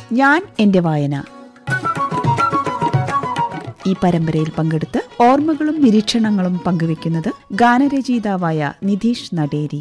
ഞാൻ എന്റെ വായന ഈ പരമ്പരയിൽ പങ്കെടുത്ത് ഓർമ്മകളും നിരീക്ഷണങ്ങളും പങ്കുവെക്കുന്നത് ഗാനരചയിതാവായ നിധീഷ് നടേരി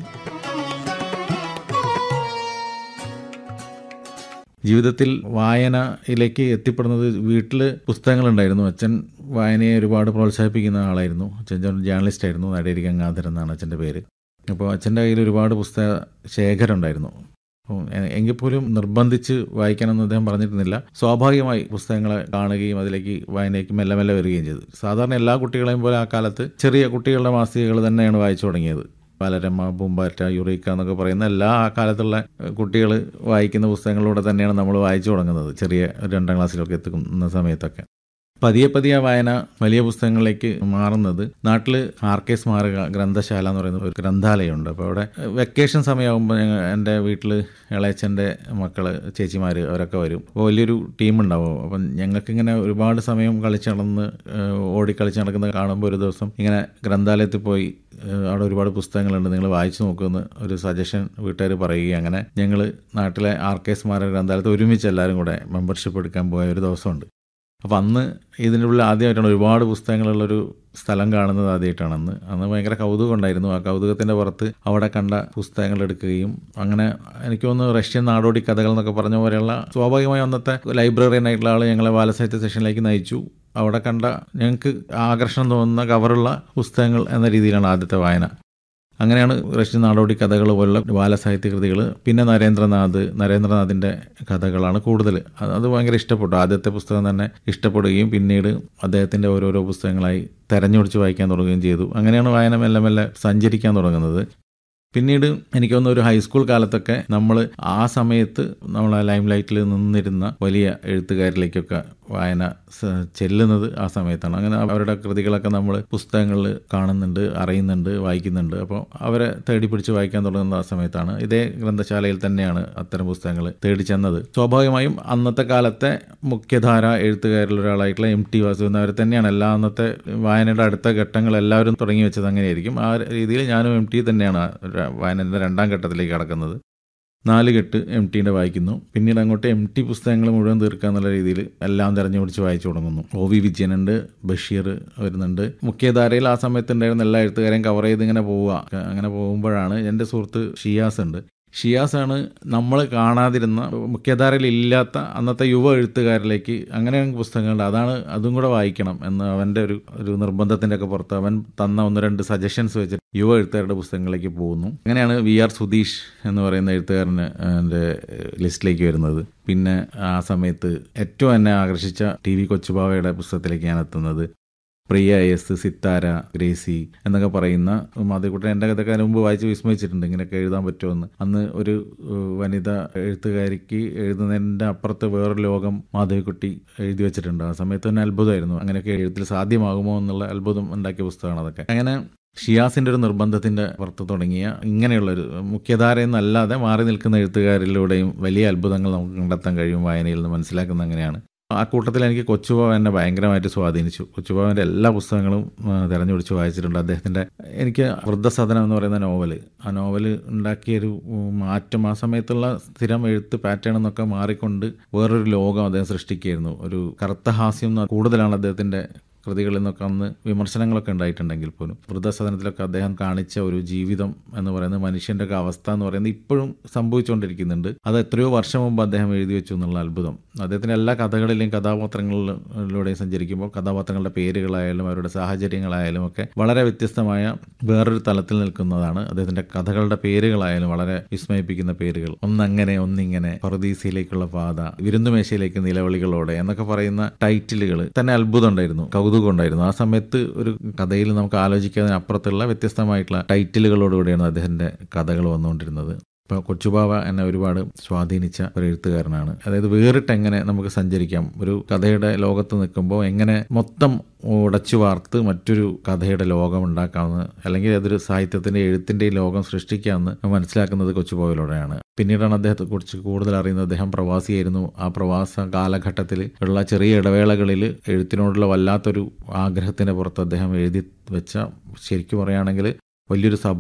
ജീവിതത്തിൽ വായനയിലേക്ക് എത്തിപ്പെടുന്നത് വീട്ടിൽ പുസ്തകങ്ങളുണ്ടായിരുന്നു അച്ഛൻ വായനയെ ഒരുപാട് പ്രോത്സാഹിപ്പിക്കുന്ന ആളായിരുന്നു അച്ഛൻ ജേർണലിസ്റ്റ് ആയിരുന്നു നടേരി ഗംഗാധരൻ എന്നാണ് അച്ഛൻ്റെ പേര് അപ്പോൾ അച്ഛൻ്റെ കയ്യിൽ ഒരുപാട് പുസ്തക ശേഖരം ഉണ്ടായിരുന്നു അപ്പോൾ എ- എങ്കിൽ പോലും നിർബന്ധിച്ച് വായിക്കണമെന്ന് അദ്ദേഹം പറഞ്ഞിരുന്നില്ല സ്വാഭാവികമായി പുസ്തകങ്ങളെ കാണുകയും അതിലേക്ക് വായനയ്ക്ക് മെല്ലെ മെല്ലെ വരികയും ചെയ്തു സാധാരണ എല്ലാ കുട്ടികളെയും പോലെ ആ കാലത്ത് ചെറിയ കുട്ടികളുടെ മാസികകൾ തന്നെയാണ് വായിച്ചു തുടങ്ങിയത് ബാലരമ പൂമ്പാറ്റ യുറീക്ക എന്നൊക്കെ പറയുന്ന എല്ലാ ആ കാലത്തുള്ള കുട്ടികൾ വായിക്കുന്ന പുസ്തകങ്ങളിലൂടെ തന്നെയാണ് നമ്മൾ വായിച്ചു തുടങ്ങുന്നത് ചെറിയ ഒരു രണ്ടാം ക്ലാസ്സിലൊക്കെ എത്തുന്ന സമയത്തൊക്കെ പതിയെ പതിയെ വായന വലിയ പുസ്തകങ്ങളിലേക്ക് മാറുന്നത് നാട്ടിൽ ആർ കെ സ്മാരക ഗ്രന്ഥശാല എന്ന് പറയുന്ന ഒരു ഗ്രന്ഥാലയമുണ്ട് അപ്പോൾ അവിടെ വെക്കേഷൻ സമയമാകുമ്പോൾ ഞങ്ങൾ എൻ്റെ വീട്ടിൽ ഇളയച്ചൻ്റെ മക്കൾ ചേച്ചിമാർ അവരൊക്കെ വരും അപ്പോൾ വലിയൊരു ടീം ഉണ്ടാവും അപ്പം ഞങ്ങൾക്കിങ്ങനെ ഒരുപാട് സമയം കളിച്ച് നടന്ന് ഏഹ്, ഓടിക്കളിച്ച് നടക്കുന്നത് കാണുമ്പോൾ ഒരു ദിവസം ഇങ്ങനെ ഗ്രന്ഥാലയത്തിൽ പോയി ഏഹ്, അവിടെ ഒരുപാട് പുസ്തകങ്ങളുണ്ട് നിങ്ങൾ വായിച്ചു നോക്കുമെന്ന് ഒരു സജഷൻ വീട്ടുകാർ പറയുകയും അങ്ങനെ ഞങ്ങൾ നാട്ടിലെ ആർ കെ സ്മാരക ഗ്രന്ഥാലയത്തിൽ ഒരുമിച്ച് എല്ലാവരും കൂടെ മെമ്പർഷിപ്പ് എടുക്കാൻ പോയ ഒരു ദിവസമുണ്ട് അപ്പോൾ അന്ന് ഇതിൻ്റെ ഉള്ളിൽ ആദ്യമായിട്ടാണ് ഒരുപാട് പുസ്തകങ്ങളുള്ളൊരു സ്ഥലം കാണുന്നത് ആദ്യമായിട്ടാണ് അന്ന് അന്ന് ഭയങ്കര കൗതുകം ഉണ്ടായിരുന്നു ആ കൗതുകത്തിൻ്റെ പുറത്ത് അവിടെ കണ്ട പുസ്തകങ്ങൾ എടുക്കുകയും അങ്ങനെ എനിക്ക് തോന്നുന്നു റഷ്യൻ നാടോടി കഥകൾ എന്നൊക്കെ പറഞ്ഞ പോലെയുള്ള സ്വാഭാവികമായി അന്നത്തെ ലൈബ്രറിയനായിട്ടുള്ള ആൾ ഞങ്ങളെ ബാലസാഹിത്യ സെഷനിലേക്ക് നയിച്ചു അവിടെ കണ്ട ഞങ്ങൾക്ക് ആകർഷണം തോന്നുന്ന കവറുള്ള പുസ്തകങ്ങൾ എന്ന രീതിയിലാണ് ആദ്യത്തെ വായന അങ്ങനെയാണ് റഷ്യൻ നാടോടി കഥകൾ പോലുള്ള ബാലസാഹിത്യ കൃതികൾ പിന്നെ നരേന്ദ്രനാഥ് നരേന്ദ്രനാഥിൻ്റെ കഥകളാണ് കൂടുതൽ അത് അത് ഭയങ്കര ഇഷ്ടപ്പെട്ടു ആദ്യത്തെ പുസ്തകം തന്നെ ഇഷ്ടപ്പെടുകയും പിന്നീട് അദ്ദേഹത്തിൻ്റെ ഓരോരോ പുസ്തകങ്ങളായി തെരഞ്ഞെടുത്ത് വായിക്കാൻ തുടങ്ങുകയും ചെയ്തു അങ്ങനെയാണ് വായന മെല്ലെ മെല്ലെ സഞ്ചരിക്കാൻ തുടങ്ങുന്നത് പിന്നീട് എനിക്ക് തോന്നുന്നു ഒരു ഹൈസ്കൂൾ കാലത്തൊക്കെ നമ്മൾ ആ സമയത്ത് നമ്മൾ ആ ലൈം ലൈറ്റിൽ നിന്നിരുന്ന വലിയ എഴുത്തുകാരിലേക്കൊക്കെ വായന സ- ചെല്ലുന്നത് ആ സമയത്താണ് അങ്ങനെ അവരുടെ കൃതികളൊക്കെ നമ്മൾ പുസ്തകങ്ങളിൽ കാണുന്നുണ്ട് അറിയുന്നുണ്ട് വായിക്കുന്നുണ്ട് അപ്പോൾ അവരെ തേടി പിടിച്ച് വായിക്കാൻ തുടങ്ങുന്ന ആ സമയത്താണ് ഇതേ ഗ്രന്ഥശാലയിൽ തന്നെയാണ് അത്തരം പുസ്തകങ്ങൾ തേടി ചെന്നത് സ്വാഭാവികമായും അന്നത്തെ കാലത്തെ മുഖ്യധാര എഴുത്തുകാരിൽ ഒരാളായിട്ടുള്ള എം ടി വാസുദേവൻ അവർ തന്നെയാണ് എല്ലാ അന്നത്തെ വായനയുടെ അടുത്ത ഘട്ടങ്ങൾ എല്ലാവരും തുടങ്ങി വെച്ചത് അങ്ങനെയായിരിക്കും ആ രീതിയിൽ ഞാനും എം ടി തന്നെയാണ് ആ ര- വായനയുടെ രണ്ടാം ഘട്ടത്തിലേക്ക് കടക്കുന്നത് നാല് കെട്ട് എം ടീൻ്റെ വായിക്കുന്നു പിന്നീട് അങ്ങോട്ട് എം ടി പുസ്തകങ്ങൾ മുഴുവൻ തീർക്കുക എന്നുള്ള രീതിയിൽ എല്ലാം തെരഞ്ഞു പിടിച്ച് വായിച്ചു തുടങ്ങുന്നു ഒ വി വിജയനുണ്ട് ബഷീർ വരുന്നുണ്ട് മുഖ്യധാരയിൽ ആ സമയത്ത് ഉണ്ടായിരുന്ന എല്ലാ എഴുത്തുകാരെയും കവർ ചെയ്ത് ഇങ്ങനെ പോവുക അങ്ങനെ പോകുമ്പോഴാണ് എൻ്റെ സുഹൃത്ത് ഷിയാസ് ഉണ്ട് ഷിയാസാണ് നമ്മൾ കാണാതിരുന്ന മുഖ്യധാരയിൽ ഇല്ലാത്ത അന്നത്തെ യുവ എഴുത്തുകാരിലേക്ക് അങ്ങനെ പുസ്തകങ്ങളുണ്ട് അതാണ് അതും കൂടെ വായിക്കണം എന്ന് അവൻ്റെ ഒരു ഒരു നിർബന്ധത്തിൻ്റെ ഒക്കെ പുറത്ത് അവൻ തന്ന ഒന്ന് രണ്ട് സജഷൻസ് വെച്ചിട്ട് യുവ എഴുത്തുകാരുടെ പുസ്തകങ്ങളിലേക്ക് പോകുന്നു അങ്ങനെയാണ് വി ആർ സുധീഷ് എന്ന് പറയുന്ന എഴുത്തുകാരന് എൻ്റെ ലിസ്റ്റിലേക്ക് വരുന്നത് പിന്നെ ആ സമയത്ത് ഏറ്റവും എന്നെ ആകർഷിച്ച ടി വി കൊച്ചുബാവയുടെ പുസ്തകത്തിലേക്ക് ഞാൻ എത്തുന്നത് പ്രിയ എസ് സിത്താര ഗ്രേസി എന്നൊക്കെ പറയുന്ന മാധവിക്കുട്ടൻ എൻ്റെ കഥയൊക്കെ അതിന് മുമ്പ് വായിച്ച് വിസ്മയിച്ചിട്ടുണ്ട് ഇങ്ങനെയൊക്കെ എഴുതാൻ പറ്റുമെന്ന് അന്ന് ഒരു ഏഹ്, വനിത എഴുത്തുകാരിക്ക് എഴുതുന്നതിൻ്റെ അപ്പുറത്ത് വേറൊരു ലോകം മാധവിക്കുട്ടി എഴുതി വെച്ചിട്ടുണ്ട് ആ സമയത്ത് തന്നെ അത്ഭുതമായിരുന്നു അങ്ങനെയൊക്കെ എഴുത്തിൽ സാധ്യമാകുമോ എന്നുള്ള അത്ഭുതം ഉണ്ടാക്കിയ പുസ്തകമാണ് അതൊക്കെ അങ്ങനെ ഷിയാസിൻ്റെ ഒരു നിർബന്ധത്തിൻ്റെ പുറത്ത് തുടങ്ങിയ ഇങ്ങനെയുള്ളൊരു മുഖ്യധാരയിൽ നിന്നല്ലാതെ മാറി നിൽക്കുന്ന എഴുത്തുകാരിലൂടെയും വലിയ അത്ഭുതങ്ങൾ നമുക്ക് കണ്ടെത്താൻ കഴിയും വായനയിൽ നിന്ന് മനസ്സിലാക്കുന്ന അങ്ങനെയാണ് ആ കൂട്ടത്തിൽ എനിക്ക് കൊച്ചുബാവ എന്നെ ഭയങ്കരമായിട്ട് സ്വാധീനിച്ചു കൊച്ചുബാവൻ്റെ എല്ലാ പുസ്തകങ്ങളും ആ, തെരഞ്ഞെടുത്ത് വായിച്ചിട്ടുണ്ട് അദ്ദേഹത്തിൻ്റെ എനിക്ക് വൃദ്ധസദനം എന്ന് പറയുന്ന നോവല് ആ നോവല് ഉണ്ടാക്കിയൊരു ഉം, മാറ്റം ആ സമയത്തുള്ള സ്ഥിരം എഴുത്ത് പാറ്റേൺ എന്നൊക്കെ മാറിക്കൊണ്ട് വേറൊരു ലോകം അദ്ദേഹം സൃഷ്ടിക്കുകയായിരുന്നു ഒരു കറുത്ത ഹാസ്യം എന്ന് കൂടുതലാണ് അദ്ദേഹത്തിൻ്റെ കൃതികളിൽ നിന്നൊക്കെ അന്ന് വിമർശനങ്ങളൊക്കെ ഉണ്ടായിട്ടുണ്ടെങ്കിൽ പോലും വൃദ്ധസദനത്തിലൊക്കെ അദ്ദേഹം കാണിച്ച ഒരു ജീവിതം എന്ന് പറയുന്നത് മനുഷ്യൻ്റെ ഒക്കെ അവസ്ഥ എന്ന് പറയുന്നത് ഇപ്പോഴും സംഭവിച്ചുകൊണ്ടിരിക്കുന്നുണ്ട് അത് എത്രയോ വർഷം മുമ്പ് അദ്ദേഹം എഴുതി വെച്ചു എന്നുള്ള അത്ഭുതം അദ്ദേഹത്തിൻ്റെ എല്ലാ കഥകളിലെയും കഥാപാത്രങ്ങളിലൂടെയും സഞ്ചരിക്കുമ്പോൾ കഥാപാത്രങ്ങളുടെ പേരുകളായാലും അവരുടെ സാഹചര്യങ്ങളായാലും ഒക്കെ വളരെ വ്യത്യസ്തമായ വേറൊരു തലത്തിൽ നിൽക്കുന്നതാണ് അദ്ദേഹത്തിൻ്റെ കഥകളുടെ പേരുകളായാലും വളരെ വിസ്മയിപ്പിക്കുന്ന പേരുകൾ ഒന്നങ്ങനെ ഒന്നിങ്ങനെ പറുദീസയിലേക്കുള്ള പാത വിരുന്നുമേശയിലേക്ക് നിലവിളികളോടെ എന്നൊക്കെ പറയുന്ന ടൈറ്റിലുകൾ തന്നെ അത്ഭുതം ഉണ്ടായിരുന്നു കൗതുകം ഉണ്ടായിരുന്നു ആ സമയത്ത് ഒരു കഥയിൽ നമുക്ക് ആലോചിക്കാതിന് അപ്പുറത്തുള്ള വ്യത്യസ്തമായിട്ടുള്ള ടൈറ്റിലുകളോടുകൂടിയാണ് അദ്ദേഹത്തിൻ്റെ കഥകൾ വന്നുകൊണ്ടിരുന്നത് ഇപ്പോൾ കൊച്ചുബാവ എന്നെ ഒരുപാട് സ്വാധീനിച്ച ഒരു എഴുത്തുകാരനാണ് അതായത് വേറിട്ട് എങ്ങനെ നമുക്ക് സഞ്ചരിക്കാം ഒരു കഥയുടെ ലോകത്ത് നിൽക്കുമ്പോൾ എങ്ങനെ മൊത്തം ഉടച്ചു വാർത്ത് മറ്റൊരു കഥയുടെ ലോകം ഉണ്ടാക്കാമെന്ന് അല്ലെങ്കിൽ അതൊരു സാഹിത്യത്തിൻ്റെ എഴുത്തിൻ്റെ ലോകം സൃഷ്ടിക്കാമെന്ന് മനസ്സിലാക്കുന്നത് കൊച്ചുബാവയിലൂടെയാണ് പിന്നീടാണ് അദ്ദേഹത്തെ കുറിച്ച് കൂടുതൽ അറിയുന്നത് അദ്ദേഹം പ്രവാസിയായിരുന്നു ആ പ്രവാസ കാലഘട്ടത്തിൽ ഉള്ള ചെറിയ ഇടവേളകളിൽ എഴുത്തിനോടുള്ള വല്ലാത്തൊരു ആഗ്രഹത്തിൻ്റെ പുറത്ത് അദ്ദേഹം എഴുതി വെച്ച ശരിക്കും പറയുകയാണെങ്കിൽ വലിയൊരു സബ്